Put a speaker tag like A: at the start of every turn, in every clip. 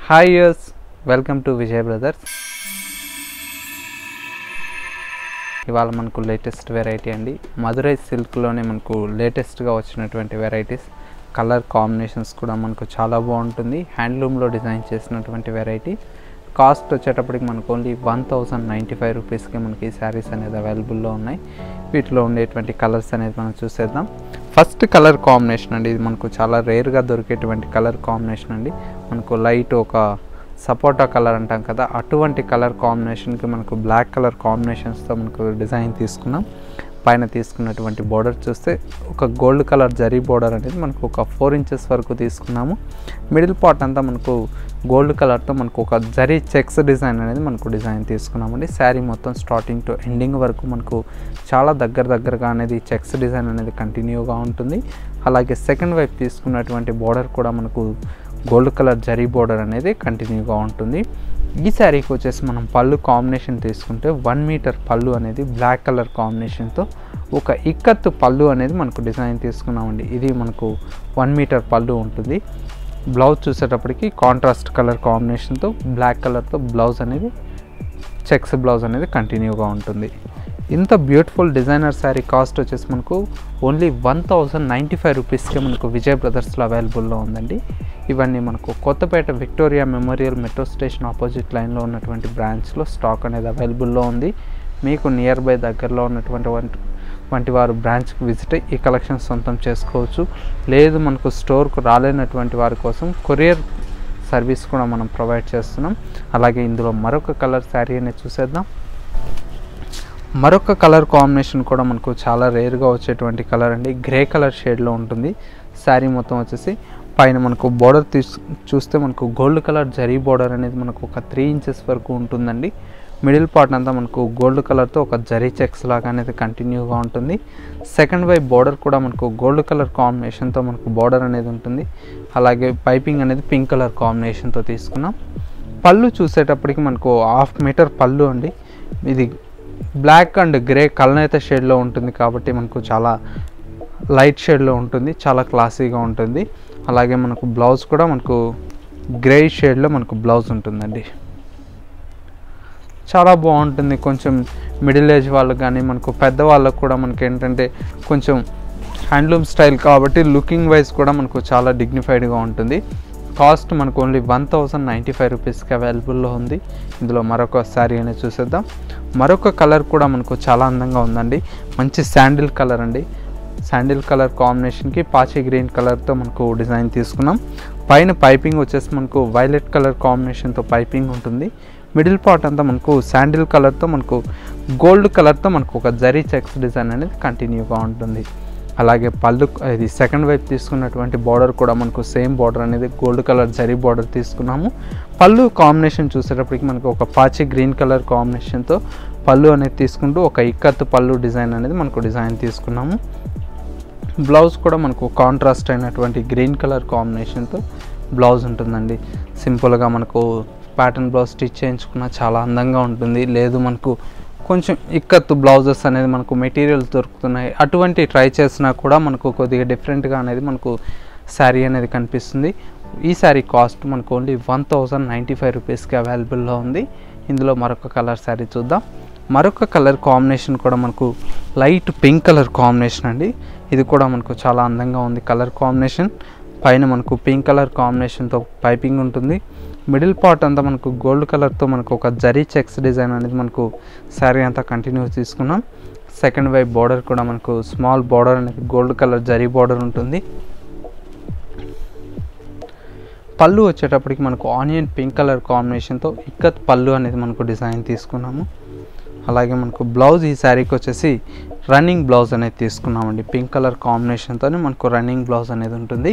A: hi యూస్ welcome to Vijay Brothers ఇవాళ మనకు లేటెస్ట్ వెరైటీ అండి మధురై సిల్క్లోనే మనకు లేటెస్ట్గా వచ్చినటువంటి వెరైటీస్ కలర్ కాంబినేషన్స్ కూడా మనకు చాలా బాగుంటుంది హ్యాండ్లూమ్లో డిజైన్ చేసినటువంటి వెరైటీ కాస్ట్ వచ్చేటప్పటికి మనకు only one thousand ninety five రూపీస్కి మనకి శారీస్ అనేది అవైలబుల్లో ఉన్నాయి వీటిలో ఉండేటువంటి కలర్స్ అనేది మనం చూసేద్దాం ఫస్ట్ కలర్ కాంబినేషన్ అండి ఇది మనకు చాలా రేర్గా దొరికేటువంటి కలర్ కాంబినేషన్ అండి మనకు లైట్ ఒక సపోటా కలర్ అంటాం కదా అటువంటి కలర్ కాంబినేషన్కి మనకు బ్లాక్ కలర్ కాంబినేషన్స్తో మనకు డిజైన్ తీసుకున్నాం పైన తీసుకున్నటువంటి బోర్డర్ చూస్తే ఒక గోల్డ్ కలర్ జరీ బోర్డర్ అనేది మనకు ఒక ఫోర్ ఇంచెస్ వరకు తీసుకున్నాము మిడిల్ పార్ట్ అంతా మనకు గోల్డ్ కలర్తో మనకు ఒక జరీ చెక్స్ డిజైన్ అనేది మనకు డిజైన్ తీసుకున్నామండి శారీ మొత్తం స్టార్టింగ్ టు ఎండింగ్ వరకు మనకు చాలా దగ్గర దగ్గరగా అనేది చెక్స్ డిజైన్ అనేది కంటిన్యూగా ఉంటుంది అలాగే సెకండ్ వైపు తీసుకున్నటువంటి బోర్డర్ కూడా మనకు గోల్డ్ కలర్ జరీ బోర్డర్ అనేది కంటిన్యూగా ఉంటుంది ఈ శారీకి వచ్చేసి మనం పళ్ళు కాంబినేషన్ తీసుకుంటే వన్ మీటర్ పళ్ళు అనేది బ్లాక్ కలర్ కాంబినేషన్తో ఒక ఇక్కత్తు పళ్ళు అనేది మనకు డిజైన్ తీసుకున్నామండి ఇది మనకు వన్ మీటర్ పళ్ళు ఉంటుంది బ్లౌజ్ చూసేటప్పటికి కాంట్రాస్ట్ కలర్ కాంబినేషన్తో బ్లాక్ కలర్తో బ్లౌజ్ అనేది చెక్స్ బ్లౌజ్ అనేది కంటిన్యూగా ఉంటుంది ఇంత బ్యూటిఫుల్ డిజైనర్ శారీ కాస్ట్ వచ్చేసి మనకు only one thousand ninety five రూపీస్కే మనకు విజయ్ బ్రదర్స్లో అవైలబుల్లో ఉందండి ఇవన్నీ మనకు Kothapet Victoria Memorial metro station opposite లైన్లో ఉన్నటువంటి బ్రాంచ్లో స్టాక్ అనేది అవైలబుల్లో ఉంది మీకు నియర్ బై దగ్గరలో ఉన్నటువంటి వంటి వంటి వారు బ్రాంచ్కి విజిట్ అయ్యి ఈ కలెక్షన్ సొంతం చేసుకోవచ్చు లేదు మనకు స్టోర్కు రాలేనటువంటి వారి కోసం కొరియర్ సర్వీస్ కూడా మనం ప్రొవైడ్ చేస్తున్నాం అలాగే ఇందులో మరొక కలర్ శారీ అనేది చూసేద్దాం మరొక కలర్ కాంబినేషన్ కూడా మనకు చాలా రేర్గా వచ్చేటువంటి కలర్ అండి గ్రే కలర్ షేడ్లో ఉంటుంది శారీ మొత్తం వచ్చేసి పైన మనకు బోర్డర్ తీసు చూస్తే మనకు గోల్డ్ కలర్ జరీ బోర్డర్ అనేది మనకు ఒక త్రీ ఇంచెస్ వరకు ఉంటుందండి మిడిల్ పార్ట్ అంతా మనకు గోల్డ్ కలర్తో ఒక జరీ చెక్స్ లాగా అనేది కంటిన్యూగా ఉంటుంది సెకండ్ వైపు బోర్డర్ కూడా మనకు గోల్డ్ కలర్ కాంబినేషన్తో మనకు బోర్డర్ అనేది ఉంటుంది అలాగే పైపింగ్ అనేది పింక్ కలర్ కాంబినేషన్తో తీసుకున్నాం పళ్ళు చూసేటప్పటికి మనకు హాఫ్ మీటర్ పళ్ళు అండి ఇది బ్లాక్ అండ్ గ్రే కలనేత షేడ్లో ఉంటుంది కాబట్టి మనకు చాలా లైట్ షేడ్లో ఉంటుంది చాలా క్లాసీగా ఉంటుంది అలాగే మనకు బ్లౌజ్ కూడా మనకు గ్రే షేడ్లో మనకు బ్లౌజ్ ఉంటుందండి చాలా బాగుంటుంది కొంచెం మిడిల్ ఏజ్ వాళ్ళకి కానీ మనకు పెద్దవాళ్ళకు కూడా మనకి ఏంటంటే కొంచెం హ్యాండ్లూమ్ స్టైల్ కాబట్టి లుకింగ్ వైజ్ కూడా మనకు చాలా డిగ్నిఫైడ్గా ఉంటుంది కాస్ట్ మనకు only one thousand ninety five రూపీస్కి అవైలబుల్లో ఉంది ఇందులో మరొక శారీ అనేది చూసేద్దాం మరొక కలర్ కూడా మనకు చాలా అందంగా ఉందండి మంచి శాండిల్ కలర్ అండి శాండిల్ కలర్ కాంబినేషన్కి పాచి గ్రీన్ కలర్తో మనకు డిజైన్ తీసుకున్నాం పైన పైపింగ్ వచ్చేసి మనకు వైలెట్ కలర్ కాంబినేషన్తో పైపింగ్ ఉంటుంది మిడిల్ పార్ట్ అంతా మనకు శాండిల్ కలర్తో మనకు గోల్డ్ కలర్తో మనకు ఒక జరీ చెక్స్ డిజైన్ అనేది కంటిన్యూగా ఉంటుంది అలాగే పళ్ళు ఇది సెకండ్ వైపు తీసుకున్నటువంటి బార్డర్ కూడా మనకు సేమ్ బార్డర్ అనేది గోల్డ్ కలర్ జరీ బార్డర్ తీసుకున్నాము పళ్ళు కాంబినేషన్ చూసేటప్పటికి మనకు ఒక పాచి గ్రీన్ కలర్ కాంబినేషన్తో పళ్ళు అనేది తీసుకుంటూ ఒక ఇక్కత్తు పళ్ళు డిజైన్ అనేది మనకు డిజైన్ తీసుకున్నాము బ్లౌజ్ కూడా మనకు కాంట్రాస్ట్ అయినటువంటి గ్రీన్ కలర్ కాంబినేషన్తో బ్లౌజ్ ఉంటుందండి సింపుల్గా మనకు ప్యాటర్న్ బ్లౌజ్ స్టిచ్ చేయించుకున్న చాలా అందంగా ఉంటుంది లేదు మనకు కొంచెం ఇక్కత్తు బ్లౌజెస్ అనేది మనకు మెటీరియల్స్ దొరుకుతున్నాయి అటువంటి ట్రై చేసినా కూడా మనకు కొద్దిగా డిఫరెంట్గా అనేది మనకు శారీ అనేది కనిపిస్తుంది ఈ శారీ కాస్ట్ మనకు only one thousand ninety five రూపీస్కి అవైలబుల్లో ఉంది ఇందులో మరొక కలర్ శారీ చూద్దాం మరొక కలర్ కాంబినేషన్ కూడా మనకు లైట్ పింక్ కలర్ కాంబినేషన్ అండి ఇది కూడా మనకు చాలా అందంగా ఉంది కలర్ కాంబినేషన్ పైన మనకు పింక్ కలర్ కాంబినేషన్తో పైపింగ్ ఉంటుంది మిడిల్ పార్ట్ అంతా మనకు గోల్డ్ కలర్తో మనకు ఒక జరీ చెక్స్ డిజైన్ అనేది మనకు శారీ అంతా కంటిన్యూ తీసుకున్నాం సెకండ్ వైపు బార్డర్ కూడా మనకు స్మాల్ బార్డర్ అనేది గోల్డ్ కలర్ జరీ బార్డర్ ఉంటుంది పళ్ళు వచ్చేటప్పటికి మనకు ఆనియన్ పింక్ కలర్ కాంబినేషన్తో ఇక్కత్ పళ్ళు అనేది మనకు డిజైన్ తీసుకున్నాము అలాగే మనకు బ్లౌజ్ ఈ శారీకి వచ్చేసి రన్నింగ్ బ్లౌజ్ అనేది తీసుకున్నామండి పింక్ కలర్ కాంబినేషన్తోనే మనకు రన్నింగ్ బ్లౌజ్ అనేది ఉంటుంది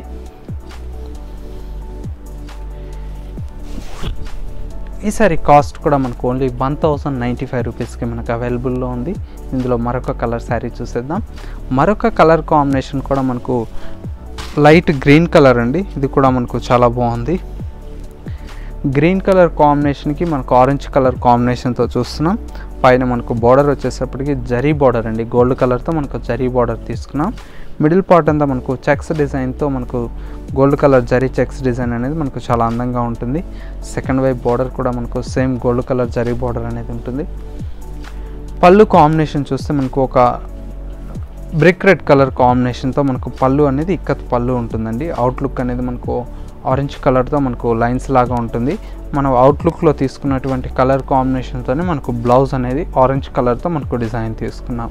A: ఈ సారీ కాస్ట్ కూడా మనకు only one thousand ninety five రూపీస్కి మనకు అవైలబుల్లో ఉంది ఇందులో మరొక కలర్ శారీ చూసేద్దాం మరొక కలర్ కాంబినేషన్ కూడా మనకు లైట్ గ్రీన్ కలర్ అండి ఇది కూడా మనకు చాలా బాగుంది గ్రీన్ కలర్ కాంబినేషన్కి మనకు ఆరెంజ్ కలర్ కాంబినేషన్తో చూస్తున్నాం పైన మనకు బార్డర్ వచ్చేసప్పటికి జరీ బార్డర్ అండి గోల్డ్ కలర్తో మనకు జరీ బార్డర్ తీసుకున్నాం మిడిల్ పార్ట్ అంతా మనకు చెక్స్ డిజైన్తో మనకు gold colour zari checks design అనేది మనకు చాలా అందంగా ఉంటుంది సెకండ్ వైపు బార్డర్ కూడా మనకు same gold colour zari border అనేది ఉంటుంది పళ్ళు కాంబినేషన్ చూస్తే మనకు ఒక బ్రిక్ రెడ్ కలర్ కాంబినేషన్తో మనకు పళ్ళు అనేది ఇక్కత్ పళ్ళు ఉంటుందండి అవుట్లుక్ అనేది మనకు ఆరెంజ్ కలర్తో మనకు లైన్స్ లాగా ఉంటుంది మనం అవుట్లుక్లో తీసుకున్నటువంటి కలర్ కాంబినేషన్తోనే మనకు బ్లౌజ్ అనేది ఆరెంజ్ కలర్తో మనకు డిజైన్ తీసుకున్నాం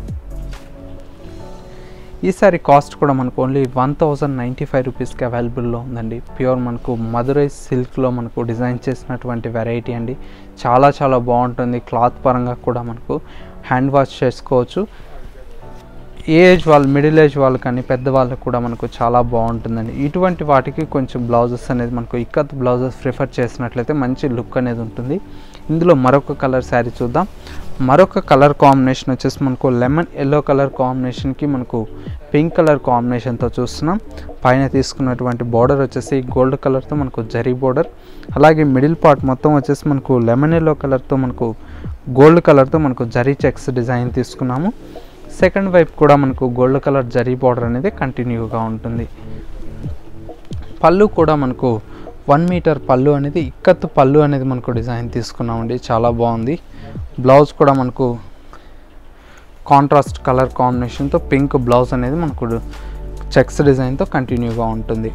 A: ఈ సారీ కాస్ట్ కూడా మనకు only one thousand ninety five రూపీస్కి అవైలబుల్లో ఉందండి ప్యూర్ మనకు మధురై సిల్క్లో మనకు డిజైన్ చేసినటువంటి వెరైటీ అండి చాలా చాలా బాగుంటుంది క్లాత్ పరంగా కూడా మనకు హ్యాండ్ వాష్ చేసుకోవచ్చు ఏ ఏజ్ వాళ్ళు మిడిల్ ఏజ్ వాళ్ళు కానీ పెద్దవాళ్ళకి కూడా మనకు చాలా బాగుంటుందండి ఇటువంటి వాటికి కొంచెం బ్లౌజెస్ అనేది మనకు ఇక్కత్ బ్లౌజెస్ ప్రిఫర్ చేసినట్లయితే మంచి లుక్ అనేది ఉంటుంది ఇందులో మరొక కలర్ శారీ చూద్దాం మరొక కలర్ కాంబినేషన్ వచ్చేసి మనకు లెమన్ ఎల్లో కలర్ కాంబినేషన్కి మనకు పింక్ కలర్ కాంబినేషన్తో చూస్తున్నాం పైన తీసుకున్నటువంటి బార్డర్ వచ్చేసి గోల్డ్ కలర్తో మనకు జరీ బార్డర్ అలాగే మిడిల్ పార్ట్ మొత్తం వచ్చేసి మనకు లెమన్ ఎల్లో కలర్తో మనకు గోల్డ్ కలర్తో మనకు జరీ చెక్స్ డిజైన్ తీసుకున్నాము సెకండ్ వైపు కూడా మనకు గోల్డ్ కలర్ జరీ బార్డర్ అనేది కంటిన్యూగా ఉంటుంది పళ్ళు కూడా మనకు వన్ మీటర్ పళ్ళు అనేది ఇక్కత్తు పళ్ళు అనేది మనకు డిజైన్ తీసుకున్నామండి చాలా బాగుంది బ్లౌజ్ కూడా మనకు కాంట్రాస్ట్ కలర్ కాంబినేషన్తో పింక్ బ్లౌజ్ అనేది మనకు చెక్స్ డిజైన్తో కంటిన్యూగా ఉంటుంది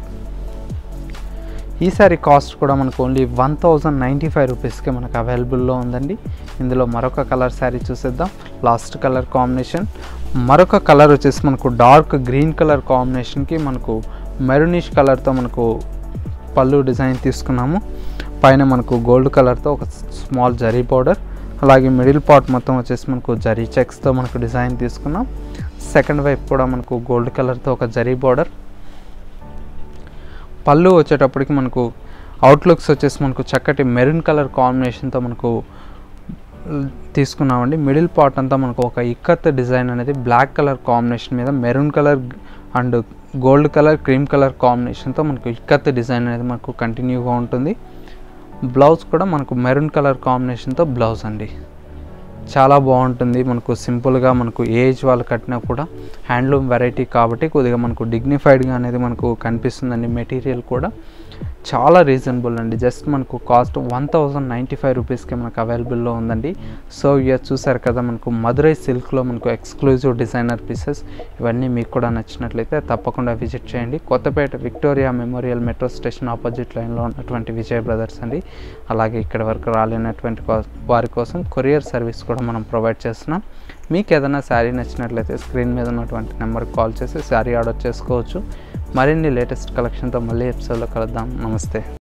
A: ఈ సారీ కాస్ట్ కూడా మనకు only one thousand ninety five రూపీస్కి మనకు అవైలబుల్లో ఉందండి ఇందులో మరొక కలర్ శారీ చూసేద్దాం లాస్ట్ కలర్ కాంబినేషన్ మరొక కలర్ వచ్చేసి మనకు డార్క్ గ్రీన్ కలర్ కాంబినేషన్కి మనకు మెరూనిష్ కలర్తో మనకు పళ్ళు డిజైన్ తీసుకున్నాము పైన మనకు గోల్డ్ కలర్తో ఒక స్మాల్ జరీ పౌడర్ అలాగే మిడిల్ పార్ట్ మొత్తం వచ్చేసి మనకు జరీ చెక్స్తో మనకు డిజైన్ తీసుకున్నాం సెకండ్ వైపు కూడా మనకు గోల్డ్ కలర్తో ఒక జరీ బార్డర్ పళ్ళు వచ్చేటప్పటికి మనకు అవుట్లుక్స్ వచ్చేసి మనకు చక్కటి మెరూన్ కలర్ కాంబినేషన్తో మనకు తీసుకున్నామండి మిడిల్ పార్ట్ అంతా మనకు ఒక ఇక్కత్ డిజైన్ అనేది బ్లాక్ కలర్ కాంబినేషన్ మీద maroon colour and gold colour cream colour కాంబినేషన్తో మనకు ఇక్కత్ డిజైన్ అనేది మనకు కంటిన్యూగా ఉంటుంది బ్లౌజ్ కూడా మనకు మెరూన్ కలర్ కాంబినేషన్తో బ్లౌజ్ అండి చాలా బాగుంటుంది మనకు సింపుల్గా మనకు ఏజ్ వాళ్ళు కట్టినా కూడా హ్యాండ్లూమ్ వెరైటీ కాబట్టి కొద్దిగా మనకు డిగ్నిఫైడ్గా అనేది మనకు కనిపిస్తుందండి మెటీరియల్ కూడా చాలా రీజనబుల్ అండి జస్ట్ మనకు cost one thousand ninety five రూపీస్కి మనకు అవైలబుల్లో ఉందండి సో ఇక చూసారు కదా మనకు మధురై సిల్క్లో మనకు ఎక్స్క్లూజివ్ డిజైనర్ పీసెస్ ఇవన్నీ మీకు కూడా నచ్చినట్లయితే తప్పకుండా విజిట్ చేయండి Kothapet Victoria Memorial metro station opposite లైన్లో ఉన్నటువంటి విజయ్ బ్రదర్స్ అండి అలాగే ఇక్కడ వరకు రాలేనటువంటి కో- వారి కోసం కొరియర్ సర్వీస్ కూడా మనం ప్రొవైడ్ చేస్తున్నాం మీకు ఏదైనా శారీ నచ్చినట్లయితే స్క్రీన్ మీద ఉన్నటువంటి నెంబర్కి కాల్ చేసి శారీ ఆర్డర్ చేసుకోవచ్చు మరిన్ని లేటెస్ట్ కలెక్షన్తో మళ్ళీ ఎపిసోడ్లో కలుద్దాం నమస్తే